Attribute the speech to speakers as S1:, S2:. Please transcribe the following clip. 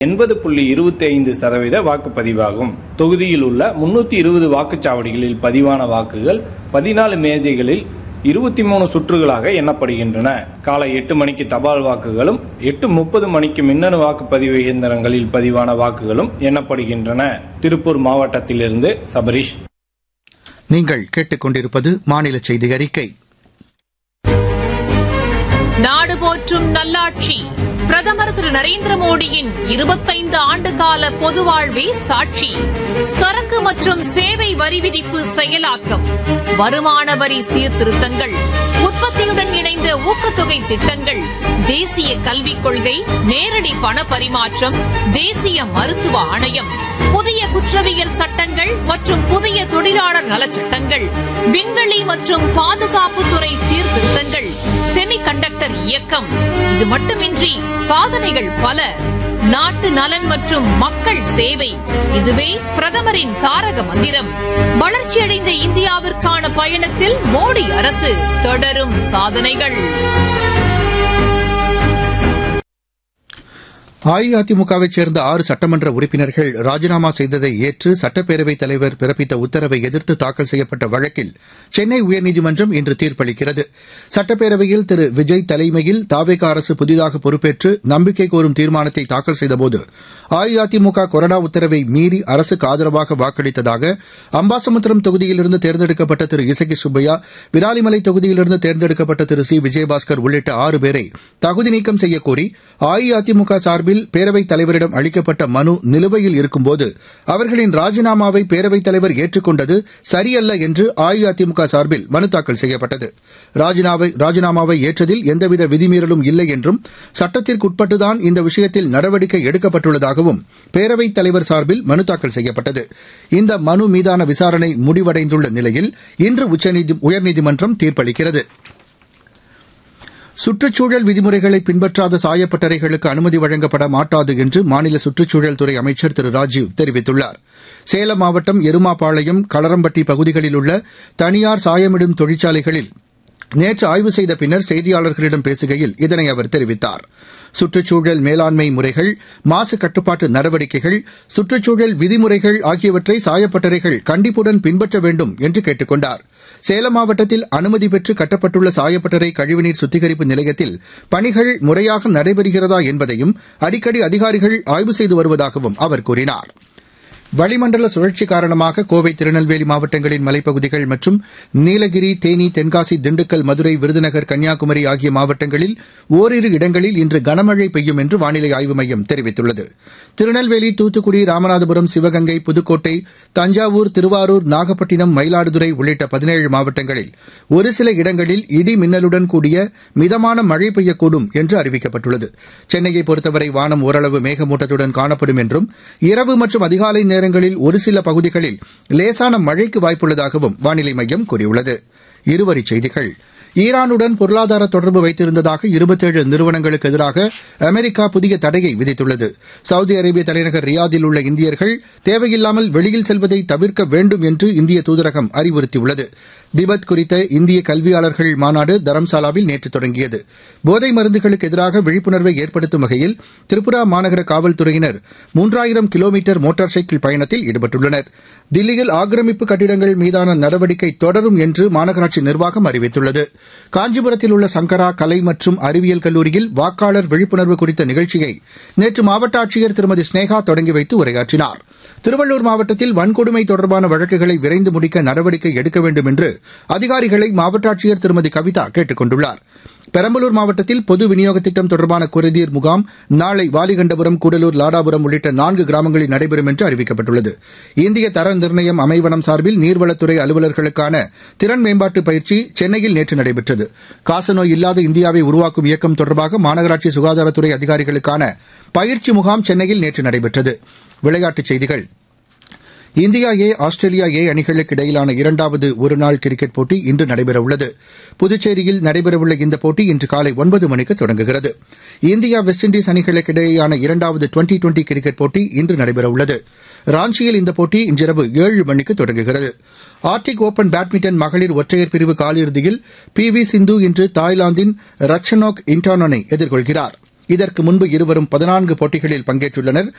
S1: எண்பது புள்ளி இருபத்தி ஐந்து சதவீத வாக்குப்பதிவாகும் தொகுதியில் உள்ள முன்னூத்தி இருபது வாக்குச்சாவடிகளில் பதிவான வாக்குகள் பதினாலு மேஜைகளில் இருபத்தி மூணு சுற்றுகளாக எண்ணப்படுகின்றன காலை எட்டு மணிக்கு தபால் வாக்குகளும் எட்டு முப்பது மணிக்கு மின்னணு வாக்குப்பதிவு இயந்திரங்களில் பதிவான வாக்குகளும் எண்ணப்படுகின்றன திருப்பூர் மாவட்டத்திலிருந்து சபரீஷ்
S2: நீங்கள் கேட்டுக்கொண்டிருப்பது மாநில செய்தி அறிக்கை
S3: நாடு போற்றும் நல்லாட்சி பிரதமர் திரு நரேந்திர மோடியின் இருபத்தைந்து ஆண்டு கால பொது வாழ்வே சாட்சி சரக்கு மற்றும் சேவை வரி விதிப்பு செயலாக்கம் வருமான வரி சீர்திருத்தங்கள் உற்பத்தியுடன் இணைந்த ஊக்கத்தொகை திட்டங்கள் தேசிய கல்விக் கொள்கை நேரடி பண பரிமாற்றம் தேசிய மருத்துவ ஆணையம் புதிய குற்றவியல் சட்டங்கள் மற்றும் புதிய தொழிலாளர் நலச்சட்டங்கள் விண்வெளி மற்றும் பாதுகாப்புத்துறை சீர்திருத்தங்கள் செமி கண்டக்டர் இயக்கம் இது மட்டுமின்றி சாதனைகள் பல நாட்டு நலன் மற்றும் மக்கள் சேவை இதுவே பிரதமரின் தாரக மந்திரம் வளர்ச்சியடைந்த இந்தியாவிற்கான பயணத்தில் மோடி அரசு தொடரும் சாதனைகள்
S2: அஇஅதிமுகவைச் சேர்ந்த ஆறு சட்டமன்ற உறுப்பினர்கள் ராஜினாமா செய்ததை ஏற்று சட்டப்பேரவைத் தலைவர் பிறப்பித்த உத்தரவை எதிர்த்து தாக்கல் செய்யப்பட்ட வழக்கில் சென்னை உயர்நீதிமன்றம் இன்று தீர்ப்பளிக்கிறது சட்டப்பேரவையில் திரு விஜய் தலைமையில் தாவேக அரசு புதிதாக பொறுப்பேற்று நம்பிக்கை கோரும் தீர்மானத்தை தாக்கல் செய்தபோது அஇஅதிமுக கொறடா உத்தரவை மீறி அரசுக்கு ஆதரவாக வாக்களித்ததாக அம்பாசமுத்திரம் தொகுதியிலிருந்து தேர்ந்தெடுக்கப்பட்ட திரு இசகி சுப்பையா விராலிமலை தொகுதியிலிருந்து தேர்ந்தெடுக்கப்பட்ட திரு சி விஜயபாஸ்கர் உள்ளிட்ட ஆறு பேரை தகுதி நீக்கம் செய்யக்கோரி அஇஅதிமுக சார்பில் பேரவைத் தலைவரிடம் அளிக்கப்பட்ட மனு நிலுவையில் இருக்கும்போது அவர்களின் ராஜினாமாவை பேரவைத் தலைவர் ஏற்றுக்கொண்டது சரியல்ல என்று அஇஅதிமுக சார்பில் மனு தாக்கல் செய்யப்பட்டது ராஜினாமாவை ஏற்றதில் எந்தவித விதிமீறலும் இல்லை என்றும் சட்டத்திற்குட்பட்டுதான் இந்த விஷயத்தில் நடவடிக்கை எடுக்கப்பட்டுள்ளதாகவும் பேரவைத் தலைவர் சார்பில் மனு தாக்கல் செய்யப்பட்டது இந்த மனு மீதான விசாரணை முடிவடைந்துள்ள நிலையில் இன்று உயர்நீதிமன்றம் தீர்ப்பளிக்கிறது சுற்றுச்சூழல் விதிமுறைகளை பின்பற்றாத சாயப்பட்டறைகளுக்கு அனுமதி வழங்கப்பட மாட்டாது என்று மாநில சுற்றுச்சூழல் துறை அமைச்சர் திரு ராஜீவ் தெரிவித்துள்ளார் சேலம் மாவட்டம் எருமாபாளையம் களரம்பட்டி பகுதிகளில் உள்ள தனியார் சாயமிடும் தொழிற்சாலைகளில் நேற்று ஆய்வு செய்த பின்னர் செய்தியாளர்களிடம் பேசுகையில் இதனை அவர் தெரிவித்தார் சுற்றுச்சூழல் மேலாண்மை முறைகள் மாசு கட்டுப்பாட்டு நடவடிக்கைகள் சுற்றுச்சூழல் விதிமுறைகள் ஆகியவற்றை சாயப்பட்டறைகள் கண்டிப்புடன் பின்பற்ற வேண்டும் என்று கேட்டுக் கொண்டார் சேலம் மாவட்டத்தில் அனுமதி பெற்று கட்டப்பட்டுள்ள சாயப்பட்டறை கழிவுநீர் சுத்திகரிப்பு நிலையத்தில் பணிகள் முறையாக நடைபெறுகிறதா என்பதையும் அடிக்கடி அதிகாரிகள் ஆய்வு செய்து வருவதாகவும் அவர் கூறினார் வளிமண்டல சுழற்சி காரணமாக கோவை திருநெல்வேலி மாவட்டங்களின் மலைப்பகுதிகள் மற்றும் நீலகிரி தேனி தென்காசி திண்டுக்கல் மதுரை விருதுநகர் கன்னியாகுமரி ஆகிய மாவட்டங்களில் ஓரிரு இடங்களில் இன்று கனமழை பெய்யும் என்று வானிலை ஆய்வு மையம் தெரிவித்துள்ளது திருநெல்வேலி தூத்துக்குடி ராமநாதபுரம் சிவகங்கை புதுக்கோட்டை தஞ்சாவூர் திருவாரூர் நாகப்பட்டினம் மயிலாடுதுறை உள்ளிட்ட பதினேழு மாவட்டங்களில் ஒரு சில இடங்களில் இடி மின்னலுடன் கூடிய மிதமான மழை பெய்யக்கூடும் என்று அறிவிக்கப்பட்டுள்ளது சென்னையை பொறுத்தவரை வானம் ஓரளவு மேகமூட்டத்துடன் காணப்படும் என்றும் இரவு மற்றும் அதிகாலை நேரங்களில் ஒரு சில பகுதிகளில் லேசான மழைக்கு வாய்ப்புள்ளதாகவும் வானிலை மையம் கூறியுள்ளது இருவரிச் செய்திகள் ஈரானுடன் பொருளாதார தொடர்பு வைத்திருந்ததாக இருபத்தேழு நிறுவனங்களுக்கு எதிராக அமெரிக்கா புதிய தடையை விதித்துள்ளது சவுதி அரேபிய தலைநகர் ரியாதில் உள்ள இந்தியர்கள் தேவையில்லாமல் வெளியில் செல்வதை தவிர்க்க வேண்டும் என்று இந்திய தூதரகம் அறிவுறுத்தியுள்ளது திபெத் குறித்த இந்திய கல்வியாளர்கள் மாநாடு தரம்சாலாவில் நேற்று தொடங்கியது போதை மருந்துகளுக்கு எதிராக விழிப்புணர்வை ஏற்படுத்தும் வகையில் திரிபுரா மாநகர காவல்துறையினர் மூன்றாயிரம் கிலோமீட்டர் மோட்டார் சைக்கிள் பயணத்தில் ஈடுபட்டுள்ளனர் தில்லியில் ஆக்கிரமிப்பு கட்டிடங்கள் மீதான நடவடிக்கை தொடரும் என்று மாநகராட்சி நிர்வாகம் அறிவித்துள்ளது காஞ்சிபுரத்தில் உள்ள சங்கரா கலை மற்றும் அறிவியல் கல்லூரியில் வாக்காளர் விழிப்புணர்வு குறித்த நிகழ்ச்சியை நேற்று மாவட்ட ஆட்சியர் திருமதி ஸ்னேகா தொடங்கி வைத்து உரையாற்றினார் திருவள்ளூர் மாவட்டத்தில் வன்கொடுமை தொடர்பான வழக்குகளை விரைந்து முடிக்க நடவடிக்கை எடுக்க வேண்டும் என்று அதிகாரிகளை மாவட்ட ஆட்சியர் திருமதி கவிதா கேட்டுக் கொண்டுள்ளார் பெரம்பலூர் மாவட்டத்தில் பொது விநியோக திட்டம் தொடர்பான குறைதீர் முகாம் நாளை வாலிகண்டபுரம் கூடலூர் லாடாபுரம் உள்ளிட்ட நான்கு கிராமங்களில் நடைபெறும் என்று அறிவிக்கப்பட்டுள்ளது இந்திய தர நிர்ணயம் அமைவனம் சார்பில் நீர்வளத்துறை அலுவலர்களுக்கான திறன் மேம்பாட்டு பயிற்சி சென்னையில் நேற்று நடைபெற்றது காசநோய் இல்லாத இந்தியாவை உருவாக்கும் இயக்கம் தொடர்பாக மாநகராட்சி சுகாதாரத்துறை அதிகாரிகளுக்கான பயிற்சி முகாம் சென்னையில் நேற்று நடைபெற்றது விளையாட்டுச் செய்திகள் இந்தியா ஏ ஆஸ்திரேலியா ஏ அணிகளுக்கு இடையிலான இரண்டாவது ஒருநாள் கிரிக்கெட் போட்டி இன்று நடைபெறவுள்ளது புதுச்சேரியில் நடைபெறவுள்ள இந்த போட்டி இன்று காலை ஒன்பது மணிக்கு தொடங்குகிறது இந்தியா வெஸ்ட் இண்டீஸ் அணிகளுக்கு இடையேயான இரண்டாவது டுவெண்டி டுவெண்டி கிரிக்கெட் போட்டி இன்று நடைபெறவுள்ளது ராஞ்சியில் இந்த போட்டி இன்றிரவு ஏழு மணிக்கு தொடங்குகிறது ஆர்டிக் ஓபன் பேட்மிண்டன் மகளிர் ஒற்றையர் பிரிவு காலிறுதியில் பி வி சிந்து இன்று தாய்லாந்தின் ரச்சனோக் இன்டானனை எதிர்கொள்கிறாா் இதற்கு முன்பு இருவரும் பதினான்கு போட்டிகளில் பங்கேற்றுள்ளனர்